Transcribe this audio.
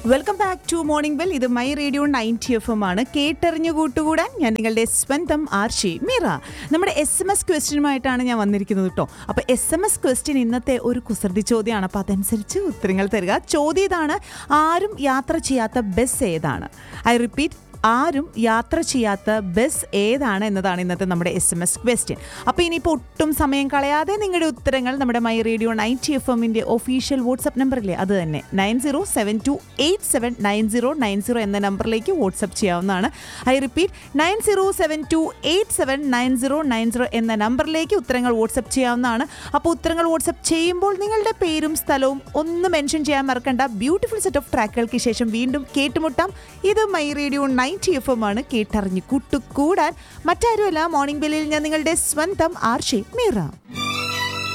welcome back to morning bell ഇത് my radio ninety F M ആണ് കേട്ടറിഞ്ഞു കൂട്ടുകൂടാൻ ഞാൻ നിങ്ങളുടെ സ്വന്തം ആർഷി മീറ നമ്മുടെ എസ് എം എസ് ക്വസ്റ്റ്യനുമായിട്ടാണ് ഞാൻ വന്നിരിക്കുന്നത് കേട്ടോ അപ്പോൾ എസ് എം എസ് ക്വസ്റ്റ്യൻ ഇന്നത്തെ ഒരു കുസൃതി ചോദ്യമാണ് അപ്പോൾ അതനുസരിച്ച് ഉത്തരങ്ങൾ തരിക ചോദ്യം ഇതാണ് ആരും യാത്ര ചെയ്യാത്ത ബസ് ഏതാണ് ഐ റിപ്പീറ്റ് ആരും യാത്ര ചെയ്യാത്ത ബസ് ഏതാണ് എന്നതാണ് ഇന്നത്തെ നമ്മുടെ എസ് എം എസ് ക്വസ്റ്റ്യൻ അപ്പോൾ ഇനിയിപ്പോൾ ഒട്ടും സമയം കളയാതെ നിങ്ങളുടെ ഉത്തരങ്ങൾ നമ്മുടെ മൈ റേഡിയോ നയൻറ്റി എഫ് എമ്മിൻ്റെ ഒഫീഷ്യൽ വാട്സപ്പ് നമ്പറില്ലേ അത് തന്നെ nine zero seven two eight seven nine zero nine zero എന്ന നമ്പറിലേക്ക് വാട്സപ്പ് ചെയ്യാവുന്നതാണ് I repeat nine zero seven two eight seven nine zero nine zero എന്ന നമ്പറിലേക്ക് ഉത്തരങ്ങൾ വാട്സപ്പ് ചെയ്യാവുന്നതാണ് അപ്പോൾ ഉത്തരങ്ങൾ വാട്സപ്പ് ചെയ്യുമ്പോൾ നിങ്ങളുടെ പേരും സ്ഥലവും ഒന്ന് മെൻഷൻ ചെയ്യാൻ മറക്കണ്ട ബ്യൂട്ടിഫുൾ സെറ്റ് ഓഫ് ട്രാക്കുകൾക്ക് ശേഷം വീണ്ടും കേട്ടുമുട്ടാം ഇത് my radio ninety F M ആണ് കേട്ടറിഞ്ഞ് കൂട്ടുകൂടാൻ മറ്റാരുമല്ല മോർണിംഗ് ബെല്ലിൽ ഞാൻ നിങ്ങളുടെ സ്വന്തം ആർഷി മീറ